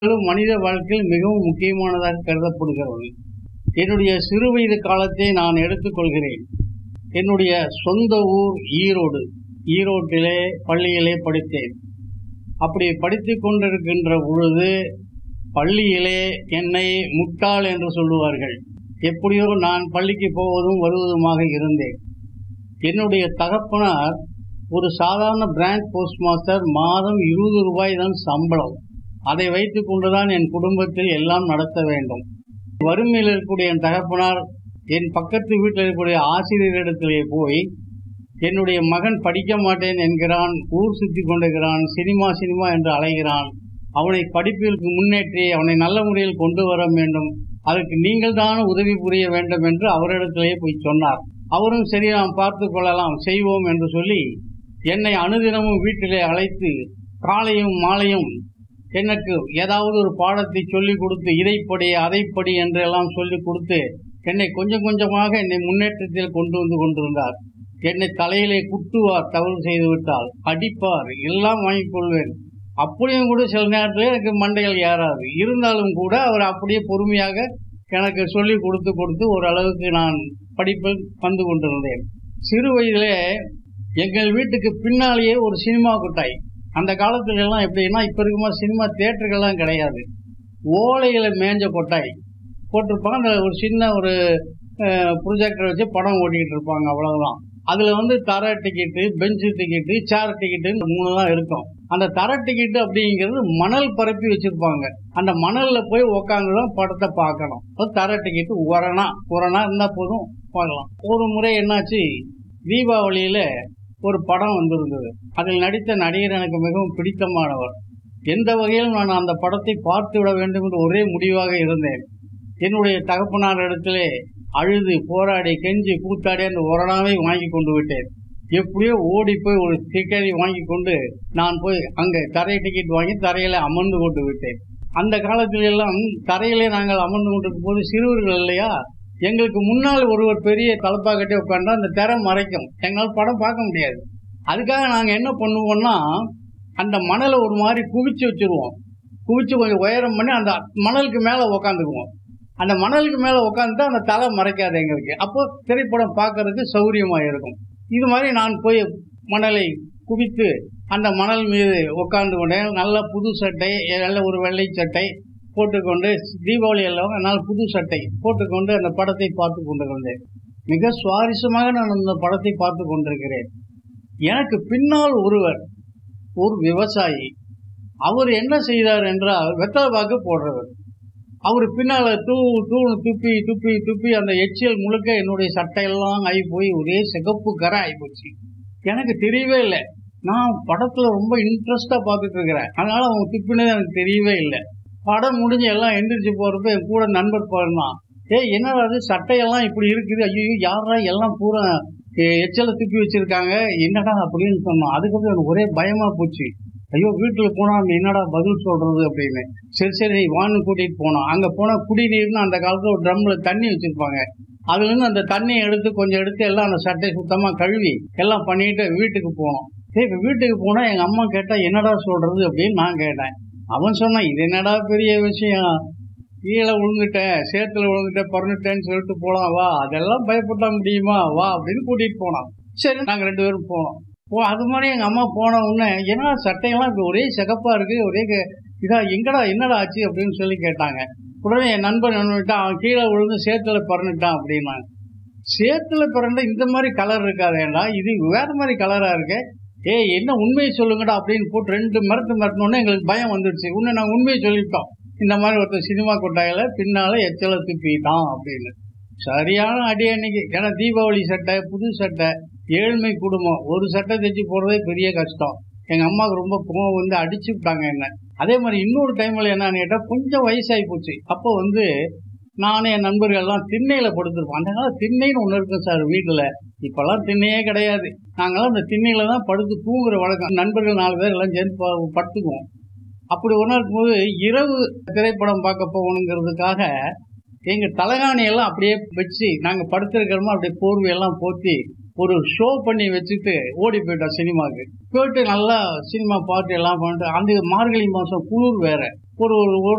மனித வாழ்க்கையில் மிகவும் முக்கியமானதாக கருதப்படுகிறது என்னுடைய சிறுவயது காலத்தை நான் எடுத்துக்கொள்கிறேன் என்னுடைய சொந்த ஊர் ஈரோடு ஈரோட்டிலே பள்ளியிலே படித்தேன் அப்படி படித்துக் கொண்டிருக்கின்ற பொழுது பள்ளியிலே என்னை முட்டாள் என்று சொல்லுவார்கள் எப்படியோ நான் பள்ளிக்கு போவதும் வருவதுமாக இருந்தேன் என்னுடைய தகப்பனார் ஒரு சாதாரண பிரான்ச் போஸ்ட் மாஸ்டர் மாதம் இருபது ரூபாய் தான் சம்பளம் அதை வைத்துக் கொண்டுதான் என் குடும்பத்தில் எல்லாம் நடத்த வேண்டும் வறுமையில் இருக்கக்கூடிய என் தகப்பனார் என் பக்கத்து வீட்டில் இருக்கக்கூடிய ஆசிரியரிடத்திலே போய் என்னுடைய மகன் படிக்க மாட்டேன் என்கிறான் ஊர் சுற்றி கொண்டிருக்கிறான் சினிமா சினிமா என்று அலைகிறான் அவனை படிப்பிற்கு முன்னேற்றி அவனை நல்ல முறையில் கொண்டு வர வேண்டும் அதற்கு நீங்கள் தான் உதவி புரிய வேண்டும் என்று அவரிடத்திலே போய் சொன்னார் அவரும் சரி நாம் பார்த்து கொள்ளலாம் செய்வோம் என்று சொல்லி என்னை அனுதினமும் வீட்டிலே அழைத்து காலையும் மாலையும் எனக்கு ஏதாவது ஒரு பாடத்தை சொல்லிக் கொடுத்து இதைப்படி அதைப்படி என்றெல்லாம் சொல்லிக் கொடுத்து என்னை கொஞ்சம் கொஞ்சமாக என்னை முன்னேற்றத்தில் கொண்டு வந்து கொண்டிருந்தார் என்னை தலையிலே குட்டுவார் தவறு செய்து விட்டால் அடிப்பார் எல்லாம் வாங்கிக் கொள்வேன் அப்படியும் கூட சில நேரத்தில் எனக்கு மண்டைகள் ஏறாது இருந்தாலும் கூட அவர் அப்படியே பொறுமையாக எனக்கு சொல்லி கொடுத்து கொடுத்து ஓரளவுக்கு நான் படிப்பில் வந்து கொண்டிருந்தேன் சிறு வயதிலே எங்கள் வீட்டுக்கு பின்னாலேயே ஒரு சினிமா கொட்டாய் அந்த காலத்துல எல்லாம் எப்படின்னா இப்ப இருக்குமா சினிமா தியேட்டர்கள்லாம் கிடையாது ஓலைகளை மேஞ்ச கொட்டாய் போட்டிருப்பாங்க அந்த ஒரு சின்ன ஒரு ப்ரொஜெக்டர் வச்சு படம் ஓட்டிக்கிட்டு இருப்பாங்க அவ்வளவுதான் அதுல வந்து தர ticket bench ticket chair ticket மூணு தான் இருக்கும் அந்த தர டிக்கெட்டு அப்படிங்கிறது மணல் பரப்பி வச்சிருப்பாங்க அந்த மணல்ல போய் உக்காந்து தான் படத்தை பார்க்கணும் அது தர டிக்கெட்டு உரணா உரணா இருந்தா போதும் பார்க்கலாம் ஒரு முறை என்னாச்சு தீபாவளியில ஒரு படம் வந்திருந்தது அதில் நடித்த நடிகர் எனக்கு மிகவும் பிடித்தமானவர் எந்த வகையிலும் நான் அந்த படத்தை பார்த்து விட வேண்டும் என்று ஒரே முடிவாக இருந்தேன் என்னுடைய தகப்பனார் இடத்திலே அழுது போராடி கெஞ்சி கூத்தாடி அந்த ஒரணாவை வாங்கி கொண்டு விட்டேன் எப்படியோ ஓடி போய் ஒரு டிக்கெட்டை வாங்கி கொண்டு நான் போய் அங்கே தரை டிக்கெட் வாங்கி தரையில அமர்ந்து கொண்டு விட்டேன் அந்த காலத்துல எல்லாம் தரையிலே நாங்கள் அமர்ந்து கொண்டிருக்கும் போது சிறுவர்கள் இல்லையா எங்களுக்கு முன்னால் ஒருவர் பெரிய தலப்பா கட்டி உட்காந்தா அந்த திரை மறைக்கும் எங்களால் படம் பார்க்க முடியாது அதுக்காக நாங்கள் என்ன பண்ணுவோம்னா அந்த மணலை ஒரு மாதிரி குவிச்சு வச்சிருவோம் குவிச்சு கொஞ்சம் உயரம் பண்ணி அந்த மணலுக்கு மேலே உக்காந்துக்குவோம் அந்த மணலுக்கு மேலே உட்காந்துட்டா அந்த தலை மறைக்காது எங்களுக்கு அப்போ திரைப்படம் பார்க்கறதுக்கு சௌரியமாக இருக்கும் இது மாதிரி நான் போய் மணலை குவித்து அந்த மணல் மீது உட்கார்ந்து கொண்டேன் நல்ல புது சட்டை நல்ல ஒரு வெள்ளை சட்டை போட்டுக்கொண்டு தீபாவளி எல்லாம் என்னால் புது சட்டை போட்டுக்கொண்டு அந்த படத்தை பார்த்து கொண்டிருந்தேன் மிக சுவாரஸ்யமாக நான் அந்த படத்தை பார்த்து கொண்டிருக்கிறேன் எனக்கு பின்னால் ஒருவர் ஒரு விவசாயி அவர் என்ன செய்தார் என்றால் வெத்தலை பாக்கு போடுறவர் அவர் பின்னால தூ தூணு துப்பி துப்பி துப்பி அந்த எச்சியல் முழுக்க என்னுடைய சட்டையெல்லாம் ஆகி போய் ஒரே சிகப்பு கரை ஆகி போச்சு எனக்கு தெரியவே இல்லை நான் படத்துல ரொம்ப இன்ட்ரெஸ்டா பார்த்துட்டு இருக்கிறேன் அதனால அவங்க துப்பினது எனக்கு தெரியவே இல்லை படம் முடிஞ்சு எல்லாம் எந்திரிச்சு போறப்ப என் கூட நண்பர் பாருந்தான் ஏய் என்னடா அது சட்டையெல்லாம் இப்படி இருக்குது ஐயோ யாரா எல்லாம் பூரா எச்சலை துப்பி வச்சிருக்காங்க என்னடா அப்படின்னு சொன்னோம் அதுக்கப்புறம் எனக்கு ஒரே பயமா போச்சு ஐயோ வீட்டுல போனா என்னடா பதில் சொல்றது அப்படின்னு சரி சரி வான்னு கூட்டிட்டு போனோம் அங்க போனா குடிநீர்னு அந்த காலத்துல ஒரு ட்ரம்ல தண்ணி வச்சிருப்பாங்க அதுல இருந்து அந்த தண்ணியை எடுத்து கொஞ்சம் எடுத்து எல்லாம் அந்த சட்டை சுத்தமா கழுவி எல்லாம் பண்ணிட்டு வீட்டுக்கு போனோம் சரி இப்ப வீட்டுக்கு போனா எங்க அம்மா கேட்டா என்னடா சொல்றது அப்படின்னு நான் கேட்டேன் அவன் சொன்னான் இது என்னடா பெரிய விஷயம் கீழே விழுந்துட்டேன் சேத்துல விழுந்துட்டேன் பறந்துட்டேன்னு சொல்லிட்டு போலாம் வா அதெல்லாம் பயப்பட முடியுமா வா அப்படின்னு கூட்டிட்டு போனான் சரி நாங்க ரெண்டு பேரும் போனோம் ஓ அது மாதிரி எங்க அம்மா போன உடனே ஏன்னா சட்டையெல்லாம் இப்படி ஒரே சிகப்பா இருக்கு ஒரே இதா எங்கடா என்னடா ஆச்சு அப்படின்னு சொல்லி கேட்டாங்க உடனே என் நண்பன் நின்றுட்டான் அவன் கீழே விழுந்து சேத்துல பிறந்துட்டான் அப்படின்னாங்க சேத்துல பிறந்த இந்த மாதிரி கலர் இருக்காதேண்டா இது வேற மாதிரி கலரா இருக்கு ஏய் என்ன உண்மையை சொல்லுங்கடா அப்படின்னு போட்டு ரெண்டு மரத்து மரத்தினோடனே எங்களுக்கு பயம் வந்துடுச்சு உன்னை நாங்கள் உண்மையை சொல்லிட்டோம் இந்த மாதிரி ஒருத்தர் சினிமா கொட்டாயில பின்னால எச்சல துப்பிட்டான் அப்படின்னு சரியான அடி அன்னைக்கு ஏன்னா தீபாவளி சட்டை புது சட்டை ஏழ்மை குடும்பம் ஒரு சட்டை தைச்சு போடுறதே பெரிய கஷ்டம் எங்க அம்மாவுக்கு ரொம்ப கோவம் வந்து அடிச்சு விட்டாங்க என்ன அதே மாதிரி இன்னொரு டைம்ல என்னன்னு கேட்டா கொஞ்சம் வயசாகி போச்சு அப்போ வந்து நானே என் நண்பர்கள் எல்லாம் திண்ணையில படுத்திருப்போம் அந்த காலம் திண்ணைன்னு ஒண்ணு இருக்கும் சார் வீட்டுல இப்பெல்லாம் திண்ணையே கிடையாது நாங்கெல்லாம் அந்த திண்ணையில தான் படுத்து தூங்குற வழக்கம் நண்பர்கள் நாலு பேர் எல்லாம் சேர்ந்து படுத்துக்குவோம் அப்படி ஒரு நாள் போது இரவு திரைப்படம் பார்க்க போகணுங்கிறதுக்காக எங்க தலைகாணி எல்லாம் அப்படியே வச்சு நாங்க படுத்திருக்கிறோமோ அப்படியே போர்வையெல்லாம் போத்தி ஒரு ஷோ பண்ணி வச்சுட்டு ஓடி போயிட்டோம் சினிமாவுக்கு போயிட்டு நல்லா சினிமா பார்த்து எல்லாம் பண்ணிட்டு அந்த மார்கழி மாசம் குளிர் வேற ஒரு ஒரு